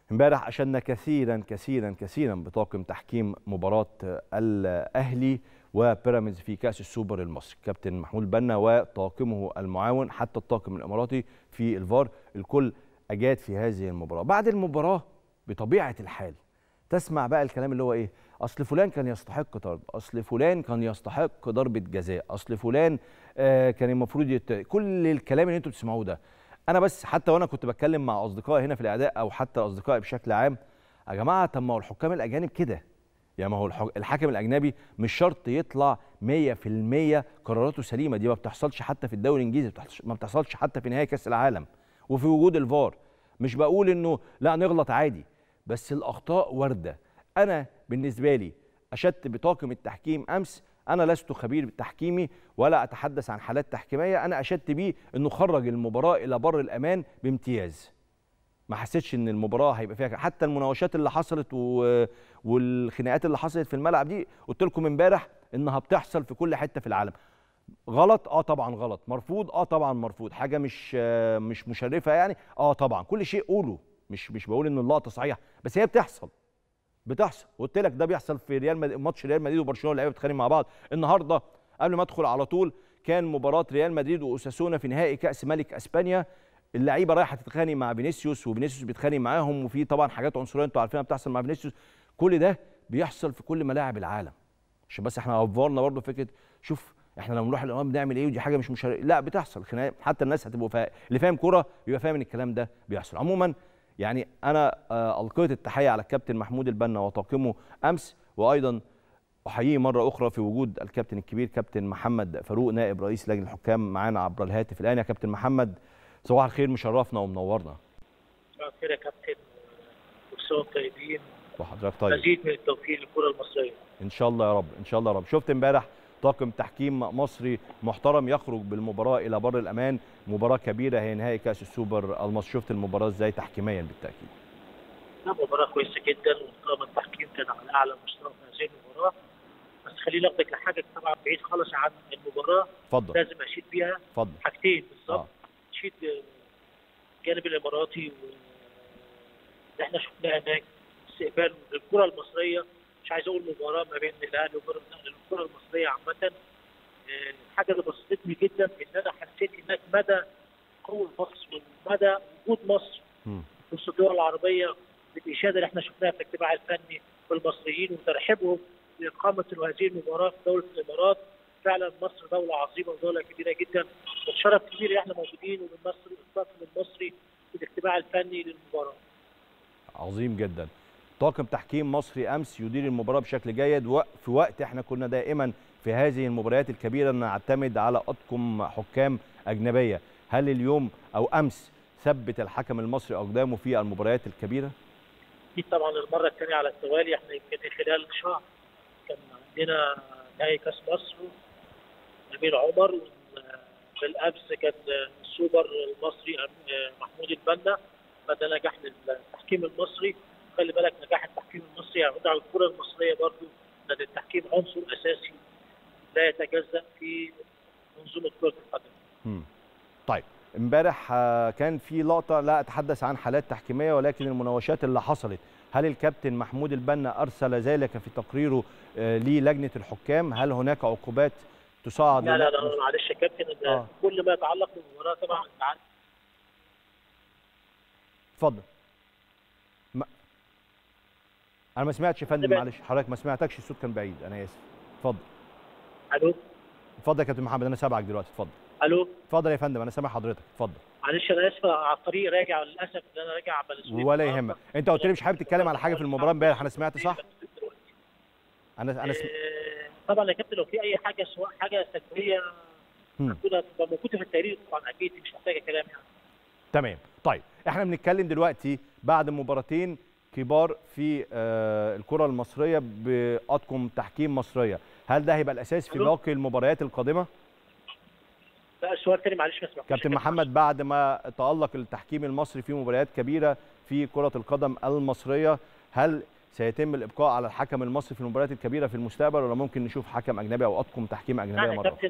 امبارح اشدنا كثيرا كثيرا كثيرا بطاقم تحكيم مباراه الاهلي وبيراميدز في كاس السوبر المصري كابتن محمود بنا وطاقمه المعاون حتى الطاقم الاماراتي في الفار الكل اجاد في هذه المباراه بعد المباراه بطبيعه الحال تسمع بقى الكلام اللي هو ايه اصل فلان كان يستحق طرد اصل فلان كان يستحق ضربه جزاء اصل فلان آه كان المفروض يت... كل الكلام اللي انتوا بتسمعوه ده انا بس حتى وانا كنت بتكلم مع اصدقائي هنا في الاعداء او حتى اصدقائي بشكل عام يا جماعه طب ما هو الحكام الاجانب كده يعني ما هو الحكم الاجنبي مش شرط يطلع 100% قراراته سليمه دي ما بتحصلش حتى في الدوري الانجليزي ما بتحصلش حتى في نهائي كاس العالم وفي وجود الفار مش بقول انه لا نغلط عادي بس الاخطاء وارده انا بالنسبه لي اشدت بطاقم التحكيم امس انا لست خبير تحكيمي ولا اتحدث عن حالات تحكيميه انا اشدت بيه انه خرج المباراه الى بر الامان بامتياز ما حسيتش ان المباراه هيبقى فيها حتى المناوشات اللي حصلت و... والخناقات اللي حصلت في الملعب دي قلت لكم امبارح انها بتحصل في كل حته في العالم غلط اه طبعا غلط مرفوض اه طبعا مرفوض حاجه مش آه مش مشرفه يعني اه طبعا كل شيء قوله مش مش بقول ان اللقطه صحيحه بس هي بتحصل بتحصل قلت لك ده بيحصل في ريال مد... ماتش ريال مدريد وبرشلونه اللعيبه بتتخانق مع بعض النهارده قبل ما ادخل على طول كان مباراه ريال مدريد واساسونا في نهائي كاس ملك اسبانيا اللعيبه رايحه تتخانق مع فينيسيوس وفينيسيوس بيتخانق معاهم وفي طبعا حاجات عنصريه انتوا عارفينها بتحصل مع فينيسيوس كل ده بيحصل في كل ملاعب العالم عشان بس احنا افورنا برضه فكره شوف احنا لما نروح الامام بنعمل ايه ودي حاجه مش مشاركة. لا بتحصل خناقات حتى الناس هتبقى فا... اللي فاهم كوره بيبقى فاهم ان الكلام ده بيحصل عموما يعني انا آه القيت التحيه على الكابتن محمود البنا وطاقمه امس وايضا احييه مره اخرى في وجود الكابتن الكبير كابتن محمد فاروق نائب رئيس لجنه الحكام معانا عبر الهاتف الان يا كابتن محمد صباح الخير مشرفنا ومنورنا صباح الخير يا كابتن كل طيبين وحضرتك طيب مزيد من التوفيق للكره المصريه ان شاء الله يا رب ان شاء الله يا رب شفت امبارح طاقم تحكيم مصري محترم يخرج بالمباراه الى بر الامان مباراه كبيره هي نهائي كاس السوبر المصري شفت المباراه ازاي تحكيميا بالتاكيد لا مباراه كويسه جدا وطاقم التحكيم كان على اعلى مستوى في هذه المباراه بس خليني اخدك لحاجه طبعا بعيد خالص عن المباراه اتفضل لازم اشيد بيها اتفضل حاجتين بالظبط آه. اشيد الجانب الاماراتي اللي احنا شفناه هناك استقبال الكره المصريه مش عايز اقول مباراه ما بين الاهلي وبيراميدز الكره المصريه عامه الحاجه اللي بسطتني جدا ان انا حسيت هناك مدى قوه مصر ومدى وجود مصر في وسط الدول العربيه بالاشاده اللي احنا شفناها في الاجتماع الفني بالمصريين وترحيبهم باقامه هذه المباراه في دوله الامارات فعلا مصر دوله عظيمه ودوله كبيره جدا والشرف كبير ان احنا موجودين ومن مصر الطاقم المصري في الاجتماع الفني للمباراه. عظيم جدا. طاقم تحكيم مصري امس يدير المباراه بشكل جيد وفي وقت احنا كنا دائما في هذه المباريات الكبيره نعتمد على اطقم حكام اجنبيه، هل اليوم او امس ثبت الحكم المصري اقدامه في المباريات الكبيره؟ اكيد طبعا المره الثانيه على التوالي احنا يمكن خلال شهر كان عندنا نهائي كاس مصر امير عمر بالامس كان السوبر المصري محمود البنا فده نجاح للتحكيم المصري خلي بالك نجاح التحكيم المصري يعود على الكره المصريه برضو ان التحكيم عنصر اساسي لا يتجزا في منظومه كره القدم. طيب امبارح كان في لقطه لا اتحدث عن حالات تحكيميه ولكن المناوشات اللي حصلت هل الكابتن محمود البنا ارسل ذلك في تقريره للجنه الحكام هل هناك عقوبات تصاعد لا لا لا معلش يا كابتن آه. كل ما يتعلق بالمباراه طبعا انت عارف اتفضل ما... انا ما سمعتش يا فندم معلش حضرتك ما سمعتكش الصوت كان بعيد انا اسف اتفضل الو اتفضل يا كابتن محمد انا سامعك دلوقتي اتفضل الو اتفضل يا فندم انا سامع حضرتك اتفضل معلش انا اسف على الطريق راجع للاسف ان انا راجع بلسويق ولا يهمك انت قلت لي مش حابب تتكلم على حاجه في المباراه امبارح انا سمعت صح انا انا سم... طبعا يا كابتن لو في اي حاجه سواء حاجه سلبيه هتبقى موجوده في التقرير طبعا اكيد مش محتاجه كلام يعني تمام طيب احنا بنتكلم دلوقتي بعد مباراتين كبار في آه الكره المصريه باطقم تحكيم مصريه هل ده هيبقى الاساس في باقي المباريات القادمه لا السؤال تاني معلش ما سمعتش كابتن محمد بعد ما تالق التحكيم المصري في مباريات كبيره في كره القدم المصريه هل سيتم الابقاء على الحكم المصري في المباريات الكبيره في المستقبل ولا ممكن نشوف حكم اجنبي او اطقم تحكيم اجنبيه مره كابتن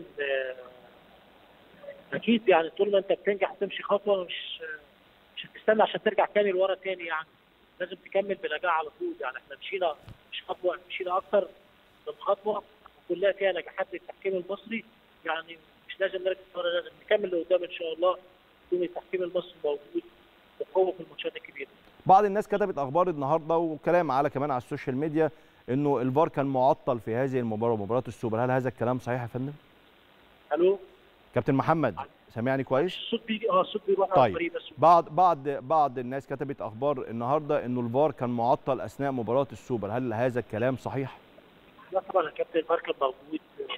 اكيد يعني طول ما انت بتنجح تمشي خطوه مش مش هتستنى عشان ترجع تاني لورا تاني يعني لازم تكمل بنجاح على طول يعني احنا مشينا مش خطوه مشينا اكتر من خطوه كلها فيها نجاحات للتحكيم المصري يعني مش لازم نركز ورا لازم نكمل لقدام ان شاء الله يكون التحكيم المصري موجود بقوه في الماتشات الكبيره. بعض الناس كتبت اخبار النهارده وكلام على كمان على السوشيال ميديا انه الفار كان معطل في هذه المباراه مباراه السوبر هل هذا الكلام صحيح يا فندم الو كابتن محمد سامعني كويس الصوت بيجي اه الصوت بيروح على طيب الفريق بس بعض بعض بعض الناس كتبت اخبار النهارده انه الفار كان معطل اثناء مباراه السوبر هل هذا الكلام صحيح لا طبعا الكابتن الفار كان موجود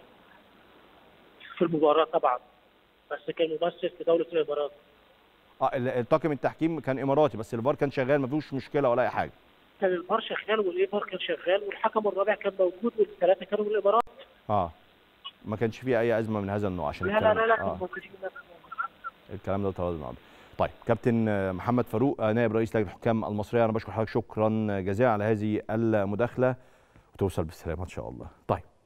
في المباراه طبعا بس كان ممثل في دوله الامارات اه ال- الطاقم التحكيم كان اماراتي بس الفار كان شغال ما فيهوش مشكله ولا اي حاجه كان الفار شغال والايفار كان شغال والحكم الرابع كان موجود والثلاثه كانوا من الامارات اه ما كانش فيه اي ازمه من هذا النوع عشان لا لا الكلام لا لا آه. كانوا موجودين الكلام ده طرد النهارده طيب كابتن آه، محمد فاروق آه، نائب رئيس لجنه الحكام المصريه انا بشكر حضرتك شكرا جزيلا على هذه المداخله وتوصل بالسلامه ان شاء الله طيب